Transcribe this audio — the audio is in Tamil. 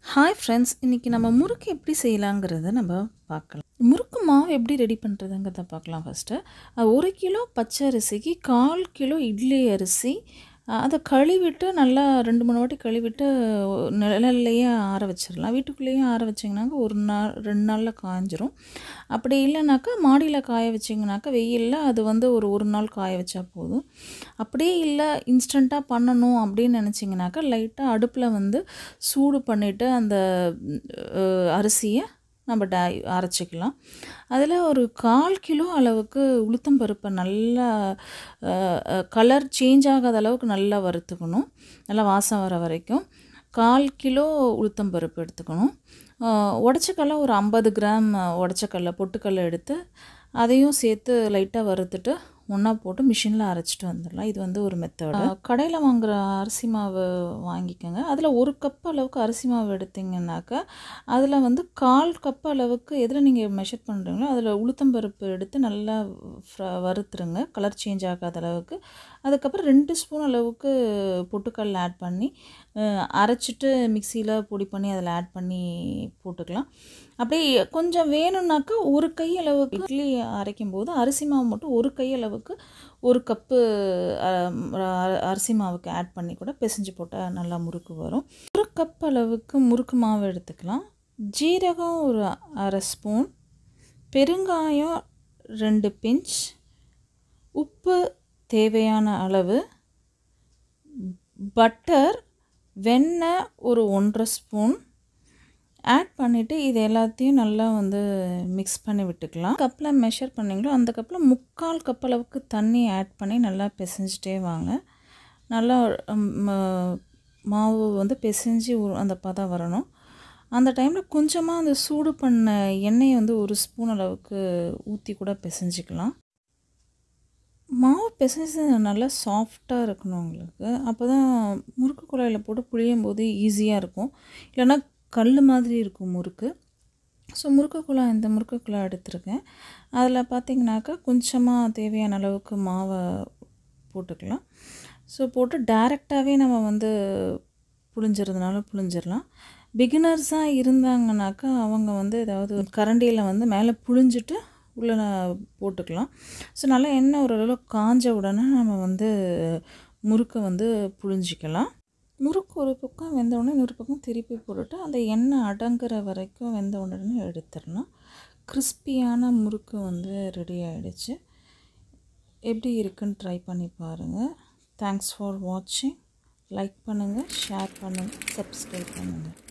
ஹாய் ஃப்ரெண்ட்ஸ் இன்றைக்கி நம்ம முறுக்கு எப்படி செய்யலாங்கிறத நம்ம பார்க்கலாம் முறுக்கு மாவு எப்படி ரெடி பண்ணுறதுங்கிறத பார்க்கலாம் ஃபஸ்ட்டு ஒரு கிலோ பச்சை அரிசிக்கு கால் கிலோ இட்லி அரிசி அஹ் அதை கழுவிட்டு நல்லா ரெண்டு மூணு வாட்டி கழுவிட்டு நிழல்லையே ஆற வச்சிடலாம் வீட்டுக்குள்ளேயே ஆற வச்சிங்கனாக்கா ஒரு நாள் ரெண்டு நாளில் காய்ஞ்சிரும் அப்படி இல்லைனாக்கா மாடியில் காய வச்சிங்கனாக்கா வெயிலில் அது வந்து ஒரு ஒரு நாள் காய வச்சா போதும் அப்படியே இல்லை இன்ஸ்டண்ட்டாக பண்ணணும் அப்படின்னு நினச்சிங்கனாக்கா லைட்டாக அடுப்பில் வந்து சூடு பண்ணிவிட்டு அந்த அஹ், அரிசியை நம்ம டை அரைச்சிக்கலாம் அதில் ஒரு கால் கிலோ அளவுக்கு உளுத்தம் பருப்பை நல்லா கலர் சேஞ்ச் ஆகாத அளவுக்கு நல்லா வறுத்துக்கணும் நல்லா வாசம் வர வரைக்கும் கால் கிலோ உளுத்தம் பருப்பு எடுத்துக்கணும் உடச்சக்கல்ல ஒரு ஐம்பது கிராம் உடச்சக்கல்ல பொட்டுக்கல்லை எடுத்து அதையும் சேர்த்து லைட்டாக வறுத்துட்டு ஒன்றா போட்டு மிஷினில் அரைச்சிட்டு வந்துடலாம் இது வந்து ஒரு மெத்தடு கடையில் வாங்குகிற அரிசி மாவு வாங்கிக்கோங்க அதில் ஒரு கப் அளவுக்கு அரிசி மாவு எடுத்திங்கன்னாக்கா அதில் வந்து கால் கப் அளவுக்கு எதில் நீங்கள் மெஷர் பண்ணுறீங்களோ அதில் உளுத்தம்பருப்பு எடுத்து நல்லா ஃப்ர- வறுத்துருங்க கலர் சேஞ்ச் ஆகாத அளவுக்கு அதுக்கப்புறம் ரெண்டு ஸ்பூன் அளவுக்கு பொட்டுக்கல்ல ஆட் பண்ணி அஹ், அரைச்சிட்டு மிக்சியில் பொடி பண்ணி அதில் ஆட் பண்ணி போட்டுக்கலாம் அப்படியே கொஞ்சம் வேணும்னாக்கா ஒரு கை அளவுக்கு இட்லி அரைக்கும் போது அரிசி மாவு மட்டும் ஒரு கை அளவுக்கு ஒரு கப்பு அரிசி மாவுக்கு ஆட் பண்ணி கூட பிசைஞ்சு போட்டால் நல்லா முறுக்கு வரும் ஒரு கப் அளவுக்கு முறுக்கு மாவு எடுத்துக்கலாம் ஜீரகம் ஒரு அரை ஸ்பூன் பெருங்காயம் ரெண்டு பிஞ்ச் உப்பு தேவையான அளவு பட்டர் வெண்ணெய் ஒரு ஒன்றரை ஸ்பூன் ஆட் பண்ணிவிட்டு இது எல்லாத்தையும் நல்லா வந்து மிக்ஸ் பண்ணி விட்டுக்கலாம் கப்பில் மெஷர் பண்ணிங்களோ அந்த கப்பில் முக்கால் கப் அளவுக்கு தண்ணி ஆட் பண்ணி நல்லா பிசைஞ்சிட்டே வாங்க நல்லா ம், ம- மாவு வந்து பிசைஞ்சு ஒரு- அந்த பதம் வரணும் அந்த டைமில் கொஞ்சமாக அந்த சூடு பண்ண எண்ணெயை வந்து ஒரு ஸ்பூன் அளவுக்கு ஊற்றி கூட பிசைஞ்சிக்கலாம் மாவு பிசைஞ்சு நல்லா சாஃப்டாக இருக்கணும் உங்களுக்கு அப்போ தான் முறுக்கு குழாயில் போட்டு புளியும் போது ஈஸியாக இருக்கும் இல்லைன்னா கல் மாதிரி இருக்கும் முறுக்கு ஸோ முறுக்கு குழாய் இந்த முறுக்கு குழாய் எடுத்திருக்கேன் அதில் பார்த்தீங்கன்னாக்கா கொஞ்சமாக தேவையான அளவுக்கு மாவை போட்டுக்கலாம் ஸோ போட்டு டைரெக்டாகவே நம்ம வந்து புழிஞ்சிறதுனால புழிஞ்சிடலாம் பிகினர்ஸாக இருந்தாங்கனாக்கா அவங்க வந்து ஏதாவது கரண்டியில் வந்து மேலே புழிஞ்சிட்டு உள்ளே போட்டுக்கலாம் ஸோ நல்லா எண்ணெய் ஓரளவு காஞ்ச உடனே நம்ம வந்து முறுக்கை வந்து புழிஞ்சிக்கலாம் முறுக்கு ஒரு பக்கம் வெந்த உடனே இன்னொரு பக்கம் திருப்பி போட்டுட்டு அந்த எண்ணெய் அடங்குற வரைக்கும் வெந்த உடனே எடுத்துடலாம் கிறிஸ்பியான முறுக்கு வந்து ரெடி ஆகிடுச்சு எப்படி இருக்குன்னு ட்ரை பண்ணி பாருங்கள் தேங்க்ஸ் ஃபார் வாட்சிங் லைக் பண்ணுங்கள் ஷேர் பண்ணுங்கள் சப்ஸ்கிரைப் பண்ணுங்கள்